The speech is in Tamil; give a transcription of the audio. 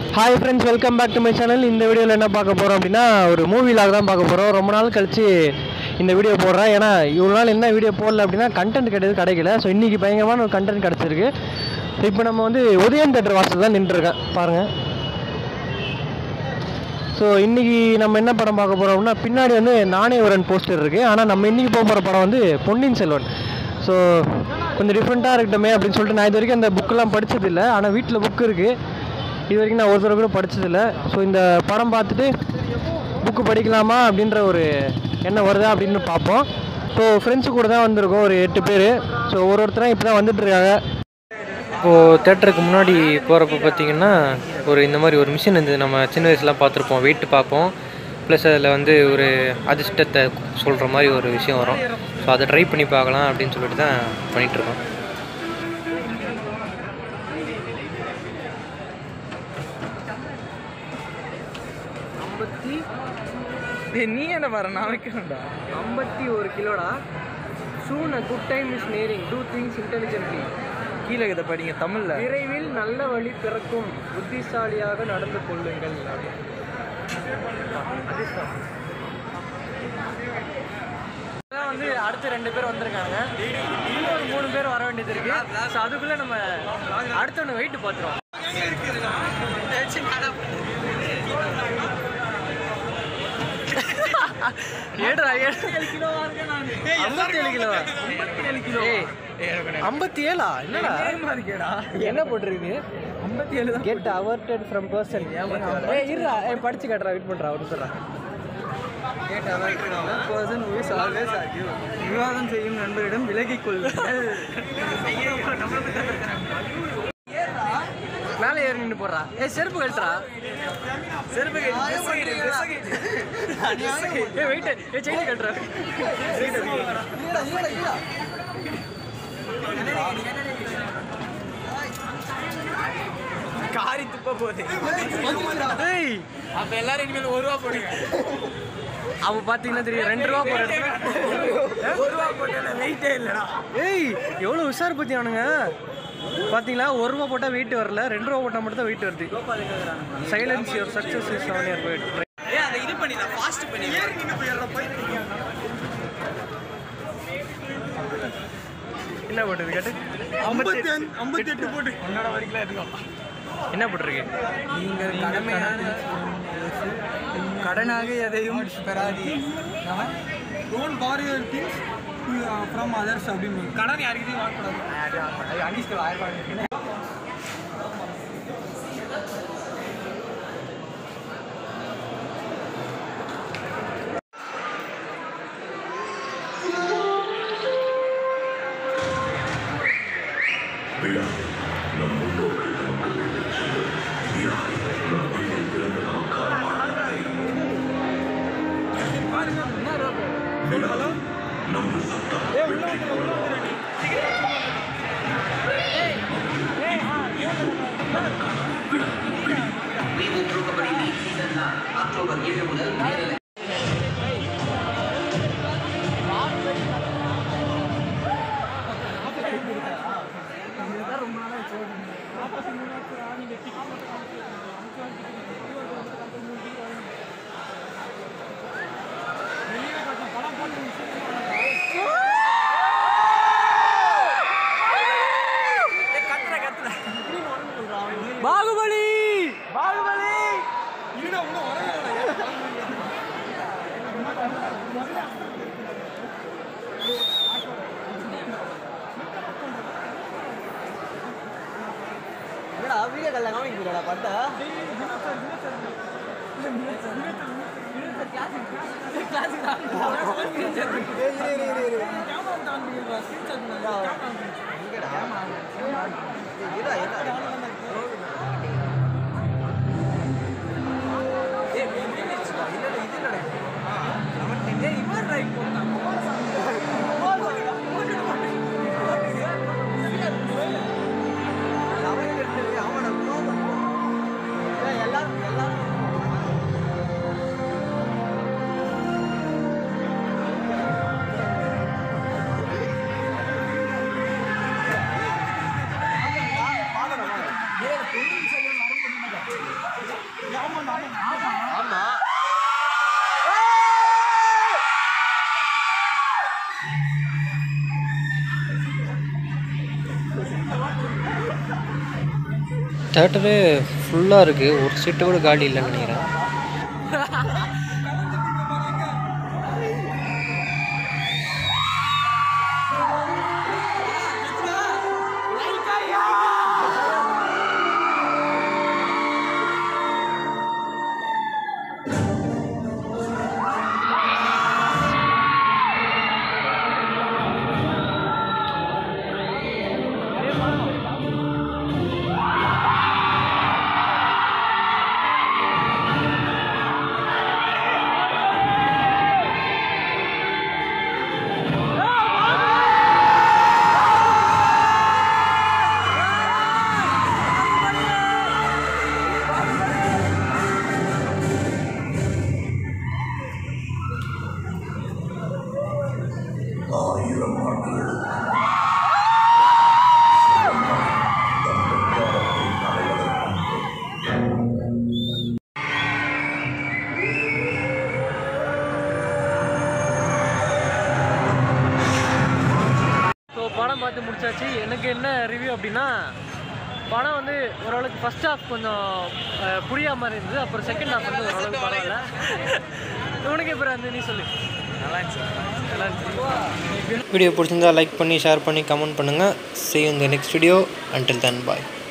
Hi friends welcome back to my channel இந்த வீடியோவில் என்ன பார்க்க போகிறோம் அப்படின்னா ஒரு மூவி லாக் தான் பார்க்க போகிறோம் ரொம்ப நாள் கழிச்சு இந்த வீடியோ போடுறேன் ஏன்னா இவ்வளோ நாள் என்ன வீடியோ போடல அப்படின்னா கண்டென்ட் கிடையாது கிடைக்கல ஸோ இன்றைக்கி பயங்கரமான ஒரு கண்டென்ட் கிடச்சிருக்கு இப்போ நம்ம வந்து உதயன் தேட்டர் வாசல் தான் நின்றுருக்கேன் பாருங்கள் ஸோ இன்றைக்கி நம்ம என்ன படம் பார்க்க போகிறோம் அப்படின்னா பின்னாடி வந்து நானே வரன் போஸ்டர் இருக்குது ஆனால் நம்ம இன்றைக்கி போக போகிற படம் வந்து பொன்னியின் செல்வன் ஸோ கொஞ்சம் டிஃப்ரெண்ட்டாக இருக்கட்டுமே அப்படின்னு சொல்லிட்டு நான் இது வரைக்கும் அந்த புக்கெல்லாம் படிச்சதில்லை ஆனால் வீட்டில் புக் இருக்குது இது வரைக்கும் நான் ஒரு தடவை கூட படிச்சதில்லை ஸோ இந்த படம் பார்த்துட்டு புக்கு படிக்கலாமா அப்படின்ற ஒரு எண்ணம் வருதா அப்படின்னு பார்ப்போம் ஸோ ஃப்ரெண்ட்ஸு கூட தான் வந்திருக்கோம் ஒரு எட்டு பேர் ஸோ ஒரு ஒருத்தரும் இப்போ தான் வந்துட்டுருக்காங்க இப்போது தேட்டருக்கு முன்னாடி போகிறப்ப பார்த்தீங்கன்னா ஒரு இந்த மாதிரி ஒரு மிஷின் இருந்தது நம்ம சின்ன வயசுலாம் பார்த்துருப்போம் வெயிட் பார்ப்போம் ப்ளஸ் அதில் வந்து ஒரு அதிர்ஷ்டத்தை சொல்கிற மாதிரி ஒரு விஷயம் வரும் ஸோ அதை ட்ரை பண்ணி பார்க்கலாம் அப்படின்னு சொல்லிட்டு தான் பண்ணிகிட்ருக்கோம் ஐம்பத்தி டேய், நீ என்ன பாரு நான் வைக்கிறேன்டா ஐம்பத்தி ஒரு கிலோடா soon a good time is nearing do things intelligently கீழே இதை படிங்க தமிழ்ல விரைவில் நல்ல வழி பிறக்கும் புத்திசாலியாக நடந்து கொள்ளுங்கள் அதான் வந்து அடுத்து ரெண்டு பேர் வந்திருக்காங்க இன்னும் ஒரு மூணு பேர் வர வேண்டியது இருக்கு ஸோ அதுக்குள்ள நம்ம அடுத்த ஒன்று வெயிட் பார்த்துருவோம் ஏடுறா ஏடு ஐம்பத்தி ஏழு கிலோ ஐம்பத்தி ஏழா என்னடா என்ன போட்டிருக்கு ஐம்பத்தி ஏழு தான் கெட் அவர்டட் ஃப்ரம் பர்சன் ஏ இருடா ஏ படிச்சு காட்டுறா வெயிட் பண்ணுறா ஒரு சொல்கிறா person who is always argue. விவாதம் செய்யும் நண்பரிடம் விலகிக் கொள்ளுங்கள் மேலே ஏறி நின்று போடுறா ஏ செருப்பு கழட்டுறா செருப்பு ஏ வெயிட் ஏ செயின் கட்டுறா காரி துப்ப போகுது ஏய் அப்ப எல்லாரும் இனிமேல் ஒரு ரூபா போடுங்க அவன் பார்த்தீங்கன்னா தெரியும் ரெண்டு ரூபா போடுற இடத்துல ஒரு ரூபா போட்டேன் வெயிட்டே இல்லடா ஏய் எவ்வளோ உஷார் பற்றி அவனுங்க பார்த்தீங்களா ஒரு ரூபா போட்டால் வெயிட் வரல ரெண்டு ரூபா போட்டால் மட்டும் தான் வெயிட் வருது silence your success is on your weight ஏய் அதை இது பண்ணி நான் ஃபாஸ்ட் பண்ணி என்ன போட்டுருக்கு கேட்டு ஐம்பத்தி ஐம்பத்தி எட்டு போட்டு உன்னோட வரைக்கும் இருக்கும் என்ன போட்டிருக்கு நீங்கள் கடமையான கடனாக எதையும் பெறாதி don't bar your things from others அப்படின்னு கடன் யாருக்கிட்டையும் வாங்கக்கூடாது அடிச்சு ஆயிரம் பாகுபலி பாகுபலி என்னடா வீடியோ காலில் காமிக்கிறடா பட்டா எல்லாரும் எல்லாரும் தேட்டரு ஃபுல்லாக இருக்குது ஒரு சீட்டு கூட காலி இல்லைன்னு நினைக்கிறேன் ஸோ படம் பார்த்து முடிச்சாச்சு எனக்கு என்ன ரிவ்யூ அப்படின்னா படம் வந்து ஓரளவுக்கு ஃபர்ஸ்ட் ஹாஃப் கொஞ்சம் அஹ், புரியாத மாதிரி இருந்தது அப்புறம் செகண்ட் ஹாஃப் வந்து ஓரளவுக்கு பரவாயில்ல உனக்கு எப்படி இருந்து நீ சொல்லு நல்லா இருந்துச்சு நல்லா இருந்துச்சு வீடியோ பிடிச்சிருந்தா லைக் பண்ணி ஷேர் பண்ணி கமெண்ட் பண்ணுங்கள் see you in the next video until then bye